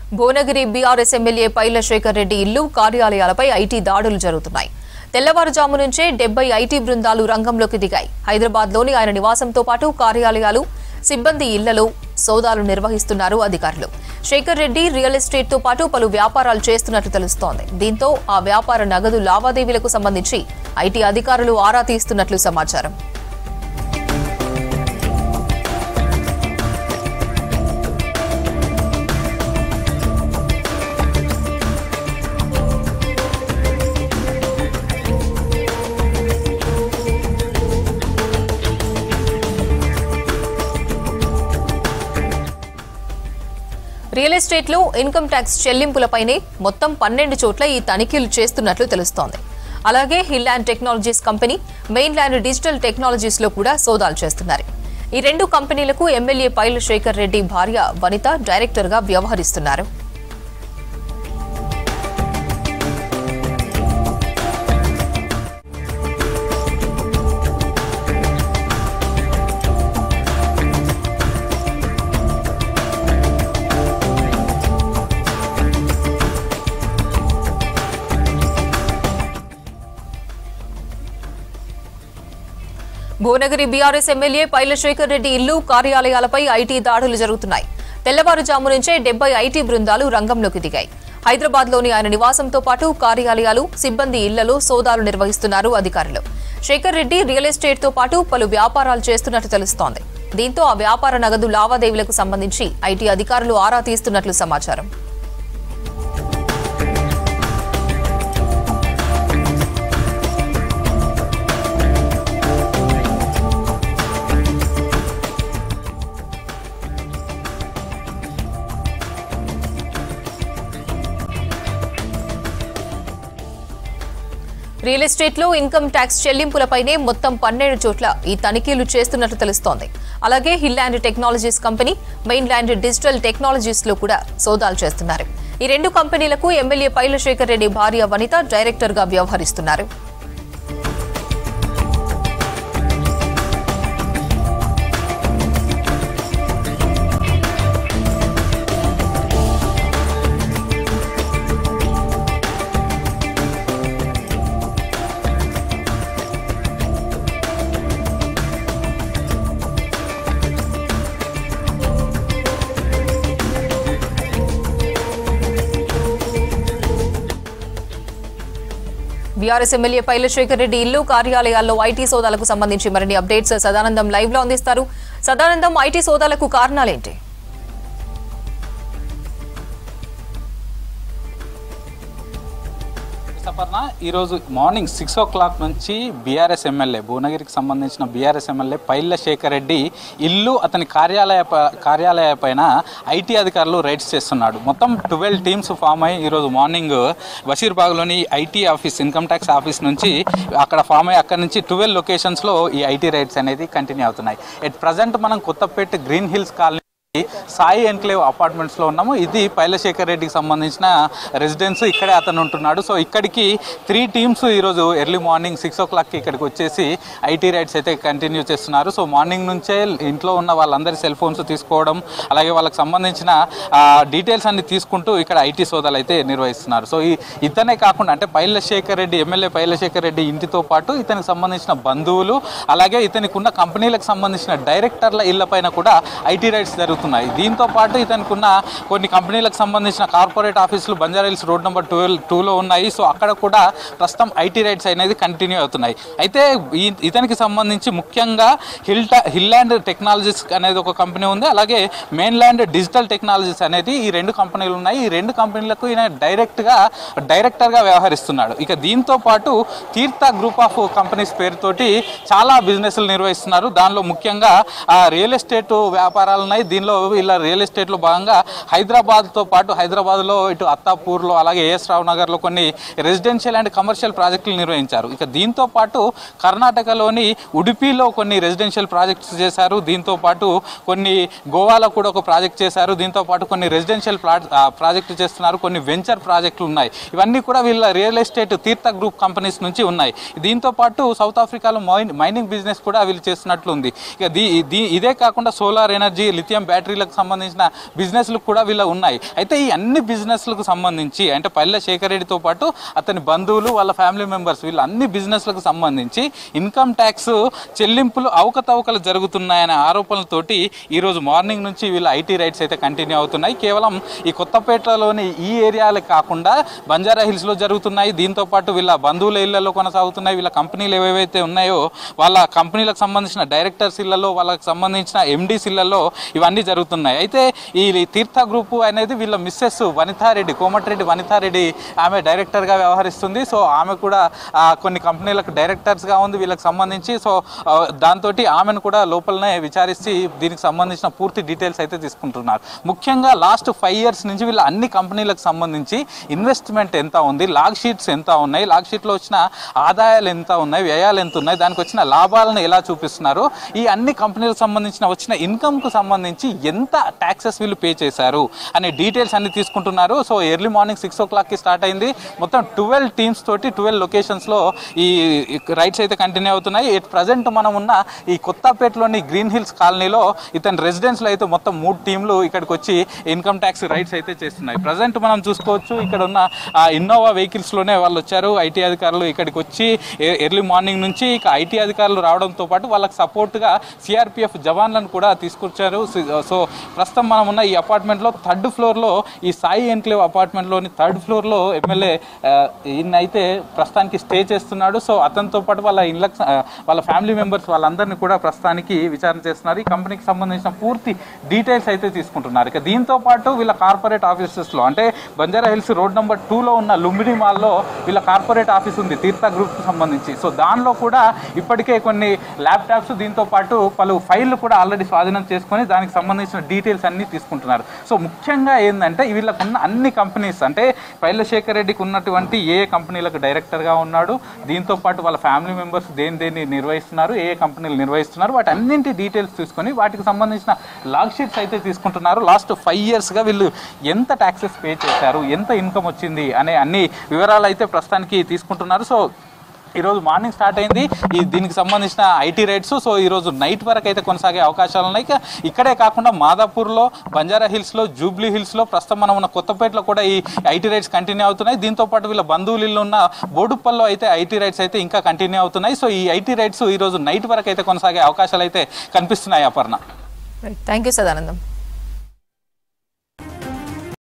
Bhuvanagiri BRS MLA Paila Shekar Reddy ఇల్లు కార్యాలయాలపై IT దాడులు జరుగుతున్నాయి తెల్లవారుజాము నుంచే డెబ్బై ఐటీ బృందాలు రంగంలోకి దిగాయి హైదరాబాద్లోని ఆయన నివాసంతో పాటు కార్యాలయాలు సిబ్బంది ఇళ్లలో సోదాలు నిర్వహిస్తున్నారు అధికారులు శేఖర్ రెడ్డి రియల్ ఎస్టేట్ తో పాటు పలు వ్యాపారాలు చేస్తున్నట్లు తెలుస్తోంది దీంతో ఆ వ్యాపార నగదు లావాదేవీలకు సంబంధించి ఐటీ అధికారులు ఆరా తీస్తున్నట్లు సమాచారం రియల్ ఎస్టేట్ లో ఇన్కమ్ ట్యాక్స్ చెల్లింపులపైనే మొత్తం పన్నెండు చోట్ల ఈ తనిఖీలు చేస్తున్నట్లు తెలుస్తోంది అలాగే hill and technologies company main land digital technologies లో కూడా సోదాలు చేస్తున్నారు ఈ రెండు కంపెనీలకు ఎమ్మెల్యే పైల శేఖర్ రెడ్డి భార్య వనిత డైరెక్టర్ గా వ్యవహరిస్తున్నారు భువనగిరి బీఆర్ఎస్ ఎమ్మెల్యే పైలశేఖర్ రెడ్డి ఇల్లు కార్యాలయాలపై ఐటీ దాడులు జరుగుతున్నాయి తెల్లవారుజాము నుంచే డెబ్బై ఐటీ బృందాలు రంగంలోకి దిగాయి హైదరాబాద్లోని ఆయన నివాసంతో పాటు కార్యాలయాలు సిబ్బంది ఇళ్లలో సోదాలు నిర్వహిస్తున్నారు అధికారులు శేఖర్ రెడ్డి రియల్ ఎస్టేట్ తో పాటు పలు వ్యాపారాలు చేస్తున్నట్టు తెలుస్తోంది దీంతో ఆ వ్యాపార నగదు లావాదేవీలకు సంబంధించి ఐటీ అధికారులు ఆరా తీస్తున్నట్లు సమాచారం రియల్ ఎస్టేట్ లో ఇన్కమ్ ట్యాక్స్ చెల్లింపులపైనే మొత్తం పన్నెండు చోట్ల ఈ తనిఖీలు చేస్తున్నట్లు తెలుస్తోంది అలాగే hill land technologies company main land digital technologies లో కూడా సోదాలు చేస్తున్నారు ఈ రెండు కంపెనీలకు ఎమ్మెల్యే పైలశేఖర్ రెడ్డి భార్య వనిత డైరెక్టర్ గా వ్యవహరిస్తున్నారు బీఆర్ఎస్ ఎమ్మెల్యే పైలశేఖర్ రెడ్డి ఇల్లు కార్యాలయాల్లో ఐటీ సోదాలకు సంబంధించి మరిన్ని అప్డేట్స్ సదానందం లైవ్ లో అందిస్తారు సదానందం ఐటీ సోదాలకు కారణాలేంటి సపర్ణ ఈరోజు మార్నింగ్ సిక్స్ ఓ క్లాక్ నుంచి బీఆర్ఎస్ ఎమ్మెల్యే భువనగిరికి సంబంధించిన బీఆర్ఎస్ ఎమ్మెల్యే పైల్ల శేఖర్ రెడ్డి ఇల్లు అతని కార్యాలయ ప- కార్యాలయ పైన ఐటీ అధికారులు రైడ్స్ చేస్తున్నాడు మొత్తం ట్వెల్వ్ టీమ్స్ ఫామ్ అయ్యి ఈరోజు మార్నింగ్ బషీర్బాగ్లోని IT office income tax office నుంచి అక్కడ ఫామ్ అయ్యి అక్కడ నుంచి ట్వెల్వ్ లొకేషన్స్లో ఈ ఐటీ రైడ్స్ అనేది కంటిన్యూ అవుతున్నాయి ఎట్ ప్రజెంట్ మనం Kothapeta green hills colony Sai enclave apartments లో ఉన్నాము ఇది పైలశేఖర్ రెడ్డికి సంబంధించిన రెసిడెన్స్ ఇక్కడే అతను ఉంటున్నాడు సో ఇక్కడికి త్రీ టీమ్స్ ఈరోజు ఎర్లీ మార్నింగ్ సిక్స్ ఓ క్లాక్కి ఇక్కడికి వచ్చేసి ఐటీ రైడ్స్ అయితే కంటిన్యూ చేస్తున్నారు సో మార్నింగ్ నుంచే ఇంట్లో ఉన్న వాళ్ళందరి సెల్ ఫోన్స్ తీసుకోవడం అలాగే వాళ్ళకి సంబంధించిన డీటెయిల్స్ అన్ని తీసుకుంటూ ఇక్కడ ఐటీ సోదాలు అయితే నిర్వహిస్తున్నారు సో ఈ ఇతనే కాకుండా అంటే పైలశేఖర్ రెడ్డి ఎమ్మెల్యే పైలశేఖర్ రెడ్డి ఇంటితో పాటు ఇతనికి సంబంధించిన బంధువులు అలాగే ఇతనికి ఉన్న కంపెనీలకు సంబంధించిన డైరెక్టర్ల ఇళ్ల పైన కూడా ఐటీ రైట్స్ జరుగుతున్నాయి దీంతో పాటు ఇతనికి ఉన్న కొన్ని కంపెనీలకు సంబంధించిన కార్పొరేట్ ఆఫీసులు Banjara hills road number twelve టూలో ఉన్నాయి సో అక్కడ కూడా ప్రస్తుతం ఐటీ రైట్స్ అనేది కంటిన్యూ అవుతున్నాయి అయితే ఈ ఇతనికి సంబంధించి ముఖ్యంగా హిల్ హిల్ ల్యాండ్ టెక్నాలజీస్ అనేది ఒక కంపెనీ ఉంది అలాగే మెయిన్ ల్యాండ్ డిజిటల్ టెక్నాలజీస్ అనేది ఈ రెండు కంపెనీలు ఉన్నాయి ఈ రెండు కంపెనీలకు ఈయన డైరెక్ట్గా డైరెక్టర్గా వ్యవహరిస్తున్నాడు ఇక దీంతో పాటు తీర్థ గ్రూప్ ఆఫ్ కంపెనీస్ పేరుతోటి చాలా బిజినెస్లు నిర్వహిస్తున్నారు దానిలో ముఖ్యంగా ఆ రియల్ ఎస్టేట్ వ్యాపారాలు ఉన్నాయి దీనిలో ఇలా రియల్ ఎస్టేట్లో భాగంగా హైదరాబాద్తో పాటు హైదరాబాద్లో ఇటు అత్తాపూర్లో అలాగే ఏఎస్ రావు నగర్లో కొన్ని రెసిడెన్షియల్ అండ్ కమర్షియల్ ప్రాజెక్టులు నిర్వహించారు ఇక దీంతో పాటు కర్ణాటకలోని ఉడిపిలో కొన్ని రెసిడెన్షియల్ ప్రాజెక్ట్స్ చేశారు దీంతో పాటు కొన్ని గోవాలో కూడా ఒక ప్రాజెక్ట్ చేశారు దీంతో పాటు కొన్ని రెసిడెన్షియల్ ప్రాజెక్టులు చేస్తున్నారు కొన్ని వెంచర్ ప్రాజెక్టులు ఉన్నాయి ఇవన్నీ కూడా వీళ్ళ real estate Tirtha group companies నుంచి ఉన్నాయి దీంతో పాటు సౌత్ ఆఫ్రికాలో మైన్ మైనింగ్ బిజినెస్ కూడా వీళ్ళు చేస్తున్నట్లు ఉంది ఇక దీ దీ- ఇదే కాకుండా సోలార్ ఎనర్జీ లిథియం బ్యాటరీ బ్యాటరీలకు సంబంధించిన బిజినెస్లు కూడా వీళ్ళ ఉన్నాయి అయితే ఈ అన్ని బిజినెస్లకు సంబంధించి అంటే పల్లె శేఖర్ రెడ్డితో పాటు అతని బంధువులు వాళ్ళ ఫ్యామిలీ మెంబర్స్ వీళ్ళ అన్ని బిజినెస్లకు సంబంధించి ఇన్కమ్ ట్యాక్స్ చెల్లింపులు అవకతవకలు జరుగుతున్నాయనే ఆరోపణలతోటి ఈరోజు మార్నింగ్ నుంచి వీళ్ళ ఐటీ రైట్స్ అయితే కంటిన్యూ అవుతున్నాయి కేవలం ఈ కొత్తపేటలోని ఈ ఏరియాలే కాకుండా బంజారా హిల్స్లో జరుగుతున్నాయి దీంతో పాటు వీళ్ళ బంధువుల ఇళ్లలో కొనసాగుతున్నాయి వీళ్ళ కంపెనీలు ఏవేవైతే ఉన్నాయో వాళ్ళ కంపెనీలకు సంబంధించిన డైరెక్టర్స్ ఇళ్లలో వాళ్ళకి సంబంధించిన ఎండీస్ ఇళ్లలో ఇవన్నీ జరుగుతున్నాయి అయితే ఈ తీర్థ గ్రూప్ అనేది వీళ్ళ మిస్సెస్ వనితారెడ్డి కోమటిరెడ్డి వనితారెడ్డి ఆమె డైరెక్టర్గా వ్యవహరిస్తుంది సో ఆమె కూడా ఆ, కొన్ని కంపెనీలకు డైరెక్టర్స్గా ఉంది వీళ్ళకి సంబంధించి సో దాంతో ఆమెను కూడా లోపలనే విచారించి దీనికి సంబంధించిన పూర్తి డీటెయిల్స్ అయితే తీసుకుంటున్నారు ముఖ్యంగా లాస్ట్ ఫైవ్ ఇయర్స్ నుంచి వీళ్ళ అన్ని కంపెనీలకు సంబంధించి ఇన్వెస్ట్మెంట్ ఎంత ఉంది లాగ్ షీట్స్ ఎంత ఉన్నాయి లాగ్ షీట్లో వచ్చిన ఆదాయాలు ఎంత ఉన్నాయి వ్యయాలు ఎంత ఉన్నాయి దానికి వచ్చిన లాభాలను ఎలా చూపిస్తున్నారు ఈ అన్ని కంపెనీలకు సంబంధించిన వచ్చిన ఇన్కమ్కు సంబంధించి ఎంత ట్యాక్సెస్ వీళ్ళు పే చేశారు అనే డీటెయిల్స్ అన్ని తీసుకుంటున్నారు సో ఎర్లీ మార్నింగ్ సిక్స్ ఓ క్లాక్కి స్టార్ట్ అయింది మొత్తం ట్వెల్వ్ టీమ్స్ తోటి ట్వెల్వ్ లొకేషన్స్లో ఈ రైడ్స్ అయితే కంటిన్యూ అవుతున్నాయి ఎట్ ప్రజెంట్ మనం ఉన్న ఈ కొత్తపేటలోని గ్రీన్ హిల్స్ కాలనీలో ఇతని రెసిడెన్స్లో అయితే మొత్తం మూడు టీంలు ఇక్కడికి వచ్చి ఇన్కమ్ ట్యాక్స్ రైడ్స్ అయితే చేస్తున్నాయి ప్రజెంట్ మనం చూసుకోవచ్చు ఇక్కడ ఉన్న ఆ ఇన్నోవా వెహికల్స్లోనే వాళ్ళు వచ్చారు ఐటీ అధికారులు ఇక్కడికి వచ్చి ఎ- ఎర్లీ మార్నింగ్ నుంచి ఇక ఐటీ అధికారులు రావడంతో పాటు వాళ్ళకి సపోర్ట్గా సిఆర్పిఎఫ్ జవాన్లను కూడా తీసుకొచ్చారు సి- సో ప్రస్తుతం మనం ఉన్న ఈ అపార్ట్మెంట్లో థర్డ్ ఫ్లోర్లో ఈ సాయి ఎన్క్లేవ్ అపార్ట్మెంట్లోని థర్డ్ ఫ్లోర్లో ఎమ్మెల్యే ఈయన అయితే ప్రస్తుతానికి స్టే చేస్తున్నాడు సో అతనితో పాటు వాళ్ళ ఇళ్ళ వాళ్ళ ఫ్యామిలీ మెంబర్స్ వాళ్ళందరినీ కూడా ప్రస్తుతానికి విచారణ చేస్తున్నారు ఈ కంపెనీకి సంబంధించిన పూర్తి డీటెయిల్స్ అయితే తీసుకుంటున్నారు ఇక దీంతో పాటు వీళ్ళ కార్పొరేట్ ఆఫీసెస్లో అంటే బంజారా హిల్స్ రోడ్ నెంబర్ టూలో ఉన్న లుంబిని మాల్లో వీళ్ళ కార్పొరేట్ ఆఫీస్ ఉంది తీర్థ గ్రూప్కి సంబంధించి సో దానిలో కూడా ఇప్పటికే కొన్ని ల్యాప్టాప్స్ దీంతో పాటు పలు ఫైళ్ళు కూడా ఆల్రెడీ స్వాధీనం చేసుకొని దానికి సంబంధించిన డీటెయిల్స్ అన్ని తీసుకుంటున్నారు సో ముఖ్యంగా ఏంటంటే వీళ్ళకు ఉన్న అన్ని కంపెనీస్ అంటే పైలశేఖర్ రెడ్డికి ఉన్నటువంటి ఏ ఏ కంపెనీలకు డైరెక్టర్గా ఉన్నాడు దీంతో పాటు వాళ్ళ ఫ్యామిలీ మెంబర్స్ దేని దేన్ని నిర్వహిస్తున్నారు ఏ ఏ కంపెనీలు నిర్వహిస్తున్నారు వాటి అన్నింటి డీటెయిల్స్ తీసుకొని వాటికి సంబంధించిన లాగ్ షీట్స్ అయితే తీసుకుంటున్నారు లాస్ట్ ఫైవ్ ఇయర్స్గా వీళ్ళు ఎంత ట్యాక్సెస్ పే చేశారు ఎంత ఇన్కమ్ వచ్చింది అనే అన్ని వివరాలు అయితే ప్రస్తుతానికి తీసుకుంటున్నారు సో ఈరోజు మార్నింగ్ స్టార్ట్ అయింది ఈ దీనికి సంబంధించిన ఐటీ రైట్స్ సో ఈరోజు నైట్ వరకు అయితే కొనసాగే అవకాశాలు ఉన్నాయి ఇక ఇక్కడే కాకుండా మాదాపూర్లో బంజారా హిల్స్లో జూబ్లీ హిల్స్లో ప్రస్తుతం మనం ఉన్న కొత్తపేటలో కూడా ఈ ఐటీ రైట్స్ కంటిన్యూ అవుతున్నాయి దీంతో పాటు వీళ్ళ బంధువులు ఇల్లు ఉన్న బోడుప్పల్లో అయితే ఐటీ రైట్స్ అయితే ఇంకా కంటిన్యూ అవుతున్నాయి సో ఈ ఐటీ రైట్స్ ఈరోజు నైట్ వరకు అయితే కొనసాగే అవకాశాలు అయితే కనిపిస్తున్నాయి అపర్ణ థ్యాంక్ యూ సదానందం